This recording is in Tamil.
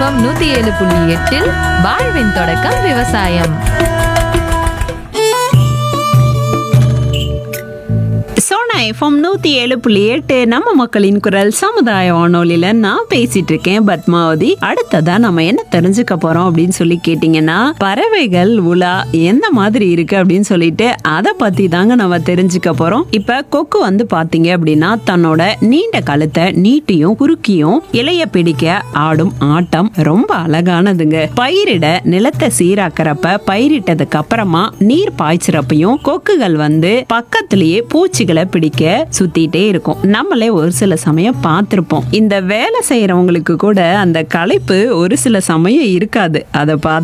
எஃப்எம் நூத்தி ஏழு புள்ளி எட்டில் வாழ்வின் தொடக்கம் விவசாயம் சோனா எஃப்எம் நூத்தி ஏழு புள்ளி எட்டு நம்ம மக்களின் குரல் சமுதாய வானொலியில நான் பேசிட்டு இருக்கேன் பத்மாவதி அடுத்ததா நம்ம என்ன தெரிஞ்சுக்க போறோம் அப்படின்னு சொல்லி கேட்டீங்கன்னா பறவைகள் உலா எந்த மாதிரி இருக்கு அப்படின்னு சொல்லிட்டு அதை பத்தி தாங்க நம்ம தெரிஞ்சுக்க போறோம் இப்ப கொக்கு வந்து பாத்தீங்க அப்படின்னா தன்னோட நீண்ட கழுத்தை நீட்டியும் குறுக்கியும் இலைய பிடிக்க ஆடும் ஆட்டம் ரொம்ப அழகானதுங்க பயிரிட நிலத்தை சீராக்கிறப்ப பயிரிட்டதுக்கு அப்புறமா நீர் பாய்ச்சிறப்பையும் கொக்குகள் வந்து பக்கத்திலேயே பூச்சிகளை பிடிக்க சுத்திட்டே இருக்கும் நம்மளே ஒரு சில சமயம் பார்த்திருப்போம் இந்த வேலை செய்யறவங்களுக்கு கூட அந்த களைப்பு ஒரு சில சமயம் இருக்காது அதை பார்த்து